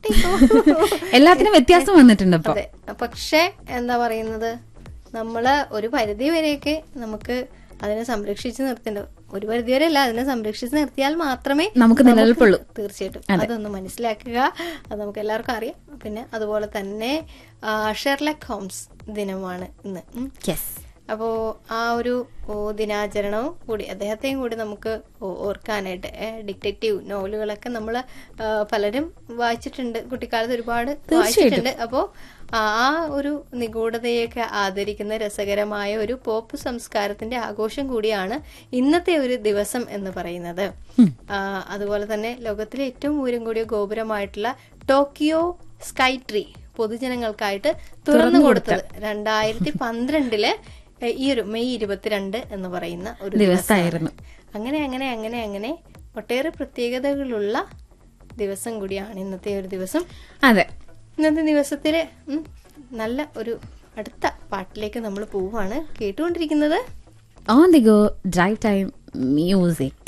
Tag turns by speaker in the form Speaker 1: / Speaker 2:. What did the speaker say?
Speaker 1: കിട്ടിക്കോ
Speaker 2: എല്ലാത്തിനും വ്യത്യാസം വന്നിട്ടുണ്ട് ഇപ്പൊ
Speaker 1: അതെ പക്ഷെ എന്താ പറയുന്നത് നമ്മള് ഒരു പരിധി വരെയൊക്കെ നമുക്ക് അതിനെ സംരക്ഷിച്ച് നിർത്തേണ്ട ഒരു പരിധി വരെ അല്ല അതിനെ സംരക്ഷിച്ച് നിർത്തിയാൽ മാത്രമേ
Speaker 2: നമുക്ക് നിലനിൽപ്പുള്ളൂ.
Speaker 1: തീർച്ചയായിട്ടും അതൊന്ന് മനസ്സിലാക്കുക അത് നമുക്ക് എല്ലാവർക്കും അറിയാം പിന്നെ അതുപോലെ തന്നെ ആ, ഷെർലക് ഹോംസ് ദിനമാണ് ഇന്ന് ഉം.
Speaker 2: യെസ്
Speaker 1: അപ്പോൾ ആ ഒരു ഓ, ദിനാചരണവും കൂടി അദ്ദേഹത്തെയും കൂടി നമുക്ക് ഓ- ഓർക്കാനായിട്ട് ഡിറ്റക്റ്റീവ് നോവലുകളൊക്കെ നമ്മൾ പലരും വായിച്ചിട്ടുണ്ട് കുട്ടിക്കാലത്ത് ഒരുപാട് വായിച്ചിട്ടുണ്ട് അപ്പോൾ ആ ഒരു നിഗൂഢതയൊക്കെ ആദരിക്കുന്ന രസകരമായ ഒരു പോപ്പ് സംസ്കാരത്തിന്റെ ആഘോഷം കൂടിയാണ് ഇന്നത്തെ ഒരു ദിവസം എന്ന് പറയുന്നത് ആ, അതുപോലെ തന്നെ ലോകത്തിലെ ഏറ്റവും ഉയരം കൂടിയ ഗോപുരമായിട്ടുള്ള ടോക്കിയോ സ്കൈ ട്രീ പൊതുജനങ്ങൾക്കായിട്ട് തുറന്നു കൊടുത്തത് രണ്ടായിരത്തി പന്ത്രണ്ടില് ഏ, ഈ ഒരു മെയ് ഇരുപത്തിരണ്ട് എന്ന് പറയുന്ന ഒരു
Speaker 2: ദിവസമായിരുന്നു.
Speaker 1: അങ്ങനെ അങ്ങനെ അങ്ങനെ അങ്ങനെ ഒട്ടേറെ പ്രത്യേകതകളുള്ള ദിവസം കൂടിയാണ് ഇന്നത്തെ ഒരു ദിവസം
Speaker 2: അതെ
Speaker 1: ഇന്നത്തെ ദിവസത്തില് ഉം, നല്ല ഒരു അടുത്ത പാട്ടിലേക്ക് നമ്മൾ പോവാണ് കേട്ടുകൊണ്ടിരിക്കുന്നത്
Speaker 2: on the go drive time music